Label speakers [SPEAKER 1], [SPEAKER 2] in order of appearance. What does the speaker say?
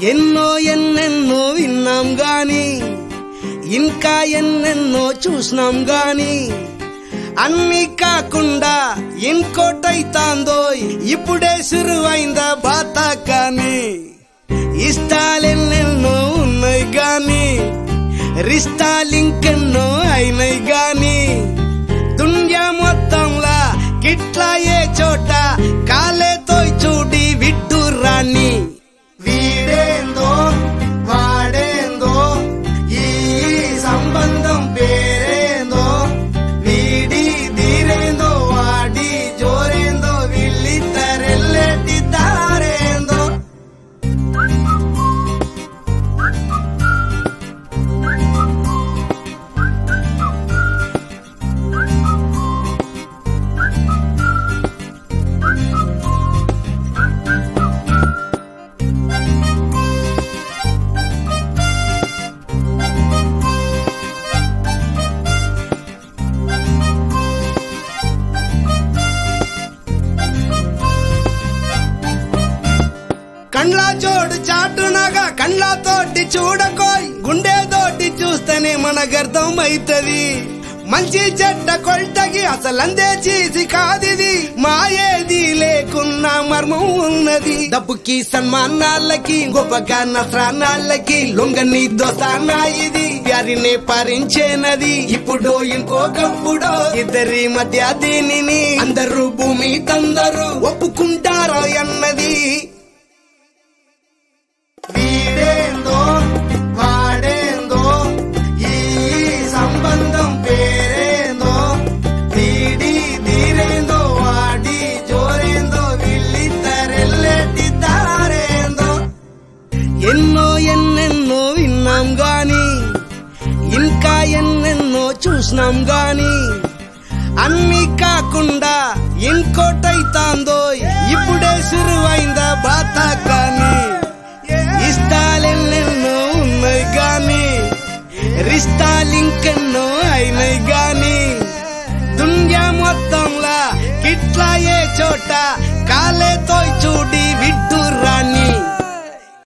[SPEAKER 1] ఎన్నో ఎన్నెన్నో విన్నాం గాని ఇంకా ఎన్నెన్నో చూసినాం గాని అన్ని కాకుండా ఇంకోటైతాందో ఇప్పుడే సురువైందా బాత కానీ ఇష్టాలెన్నెన్నో ఉన్నాయి గాని రిష్టాలింకెన్నో అయినాయి గాని దునియా మొత్తంలా గిట్లా ఏ చోట కాలేతో చూడి విడ్డు రాని వీడేందో వాడేందో ఈ సంబంధం పేరేందో వీడి తీరేందో వాడి జోరేందో వీళ్ళిద్దరెల్లెటి దారేందో కండ్ల జోడు చాటునగా కండ్లతోటి చూడకోయ్ గుండెతోటి చూస్తేనే మనకు అవుతది మంచి చెడ్డ కొల్టకి అసలందే చీసి కాదిది మాయేది లేకున్నా మర్మం ఉన్నది డబ్బుకి సన్మానాలకి గొప్పగా నస్రానాలకి లొంగని దోసానా ఇది వారిని పరించేనది ఇప్పుడు ఇంకొకప్పుడు ఇద్దరి మధ్య దీనిని అందరూ భూమి తందరు ఒప్పుకుంటారో అన్నది వీడేందో వాడేందో ఈ సంబంధం పేరేందో వీడి తీరేందో వాడి జోరేందో వీళ్ళిద్దరెల్లెటి దారేందో ఎన్నో ఎన్నెన్నో విన్నాం గాని ఇంకా ఎన్నెన్నో చూసినాం గాని అన్ని కాకుండా ఇంకోటైతాందో ఇప్పుడే సురువైందా బాత కానీ ఇష్టాలెన్నెన్నో ఉన్నాయి గాని రిష్టాలింకెన్నో